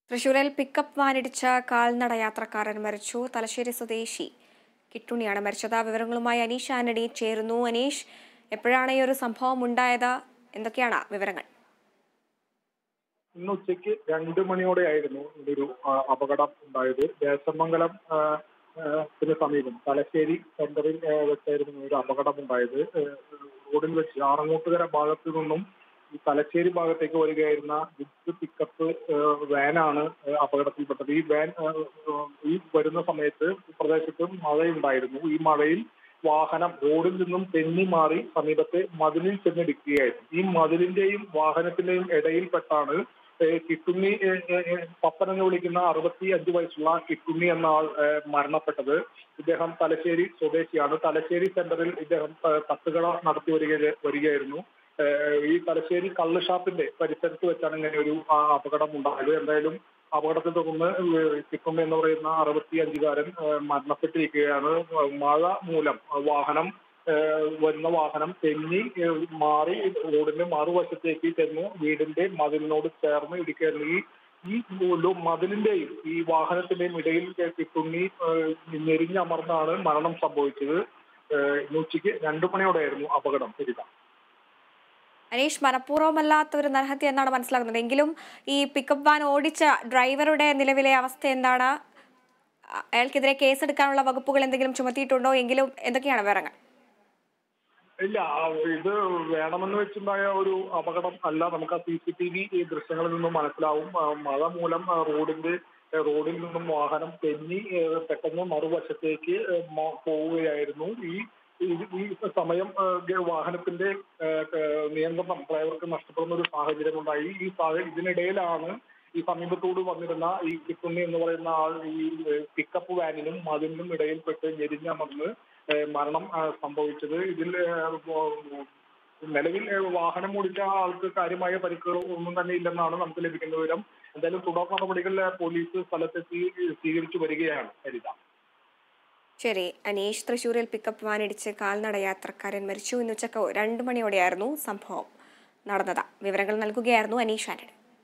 തൃശൂരിൽ പിക്കപ്പ് വാനിടിച്ച കാൽനട യാത്രക്കാരൻ മരിച്ചു തലശ്ശേരി സ്വദേശി കിട്ടുണിയാണ് മരിച്ചത് വിവരങ്ങളുമായി അനീഷ് ആന്റണി ചേരുന്നു അനീഷ് എപ്പോഴാണ് ഈ ഒരു സംഭവം ഉണ്ടായത് എന്തൊക്കെയാണ് വിവരങ്ങൾ ഇന്ന് ഉച്ചയ്ക്ക് രണ്ട് മണിയോടെയായിരുന്നു ഇതൊരു ആ, അപകടം ഉണ്ടായത് ദേശമംഗലം ആ, ആ, ത്തിന് സമീപം തലശ്ശേരി സെന്ററിൽ ആ, വെച്ചായിരുന്നു ഒരു അപകടം ഉണ്ടായത് ആ, റോഡിൽ വെച്ച് ആറങ്ങോട്ടുകര ഭാഗത്തു നിന്നും ഈ തലശ്ശേരി ഭാഗത്തേക്ക് വരികയായിരുന്ന ഗുഡ്സ് പിക്കപ്പ് ആ, വാനാണ് ആ, അപകടത്തിൽപ്പെട്ടത് ഈ വാൻ ആ, ആ, ഈ വരുന്ന സമയത്ത് പ്രദേശത്ത് മഴയുണ്ടായിരുന്നു ഈ മഴയിൽ വാഹനം റോഡിൽ നിന്നും തെന്നി മാറി സമീപത്തെ മതിലിൽ ചെന്നിടിക്കുകയായിരുന്നു ഈ മതിലിന്റെയും വാഹനത്തിന്റെയും ഇടയിൽപ്പെട്ടാണ് ഏഹ് കിട്ടുണ്ണി ഏഹ് ഏഹ് ഏഹ് പപ്പൻ എന്ന് വിളിക്കുന്ന അറുപത്തി അഞ്ച് വയസ്സുള്ള കിട്ടുണ്ണി എന്ന ആൾ ഏഹ് മരണപ്പെട്ടത് ഇദ്ദേഹം തലശ്ശേരി സ്വദേശിയാണ് തലശ്ശേരി സെന്ററിൽ ഇദ്ദേഹം ഏഹ് തട്ടുകട നടത്തി വരിക വരികയായിരുന്നു ഏഹ് ഈ തലശ്ശേരി കള്ള് ഷാപ്പിന്റെ പരിസരത്ത് വെച്ചാണ് ഇങ്ങനെ ഒരു ആ, അപകടം ഉണ്ടായത് എന്തായാലും അപകടത്തെ തുടർന്ന് ഏഹ് കിട്ടുണ്ണി എന്ന് പറയുന്ന അറുപത്തി അഞ്ചുകാരൻ ഏഹ് മരണപ്പെട്ടിരിക്കുകയാണ് മഴ മൂലം വാഹനം ഏഹ് വരുന്ന വാഹനം തെന്നി ഏഹ് മാറി റോഡിന്റെ മറുവശത്തേക്ക് ചെന്ന് വീടിന്റെ മതിലിനോട് ചേർന്ന് ഇടിക്കുകയായിരുന്നു ഈ ഈ ഒരു മതിലിന്റെയും ഈ വാഹനത്തിന്റെയും ഇടയിൽ കിട്ടുണ്ണി ഏഹ് ഞെരിഞ്ഞമർന്നാണ് മരണം സംഭവിച്ചത് ഏഹ് ഇന്ന് ഉച്ചയ്ക്ക് രണ്ടു മണിയോടെയായിരുന്നു അപകടം വരിക അനീഷ് മനഃപൂർവ്വമല്ലാത്ത ഒരു നരഹത്യ എന്നാണ് മനസ്സിലാക്കുന്നത് എങ്കിലും ഈ പിക്കപ്പ് വാൻ ഓടിച്ച ഡ്രൈവറുടെ നിലവിലെ അവസ്ഥ എന്താണ് അ- അയാൾക്കെതിരെ കേസെടുക്കാനുള്ള വകുപ്പുകൾ എന്തെങ്കിലും ചുമത്തിയിട്ടുണ്ടോ എങ്കിലും എന്തൊക്കെയാണ് വിവരങ്ങൾ ഇല്ല ആ, ഇത് വേണമെന്ന് വെച്ചുണ്ടായ ഒരു അപകടം അല്ല നമുക്ക് ആ സി സി ടി വി ദൃശ്യങ്ങളിൽ നിന്നും മനസ്സിലാവും ആ, മഴ മൂലം ആ, റോഡിന്റെ ആ, റോഡിൽ നിന്നും വാഹനം തെന്നി ഏ, പെട്ടെന്ന് മറുവശത്തേക്ക് ഏ, മോ- പോവുകയായിരുന്നു ഈ ഈ- ഈ സമയം ആ, ഗ- വാഹനത്തിന്റെ ആ, ആ, നിയന്ത്രണം ഡ്രൈവർക്ക് നഷ്ടപ്പെടുന്ന ഒരു സാഹചര്യം ഉണ്ടായി ഈ സാഹചര്യം ഇതിനിടയിലാണ് ഈ സമീപത്തോട് വന്നിരുന്ന ഈ കിട്ടുണ്ണി എന്ന് പറയുന്ന ആൾ ഈ പിക്കപ്പ് വാനിനും മതിലിനും ഇടയിൽപ്പെട്ട് ഞെരിഞ്ഞമർന്ന് ഏഹ് മരണം ആ, സംഭവിച്ചത് ഇതിൽ ഏഹ്, ഓ- നിലവിൽ ഏഹ്, വാഹനം ഓടിച്ച ആൾക്ക് കാര്യമായ പരിക്കുകൾ ഒന്നും തന്നെ ഇല്ലെന്നാണ് നമുക്ക് ലഭിക്കുന്ന വിവരം എന്തായാലും തുടർ നടപടികൾ ഏഹ്, പോലീസ് സ്ഥലത്തെത്തി സ്വീകരിച്ചു വരികയാണ് ഹരിത ശരി അനീഷ് തൃശൂരിൽ പിക്കപ്പ് വാൻ ഇടിച്ച് കാൽനട യാത്രക്കാരൻ മരിച്ചു ഇന്ന് ഉച്ചക്ക് രണ്ട് മണിയോടെയായിരുന്നു സംഭവം നടന്നത് വിവരങ്ങൾ നൽകുകയായിരുന്നു അനീഷ് ആന്റണി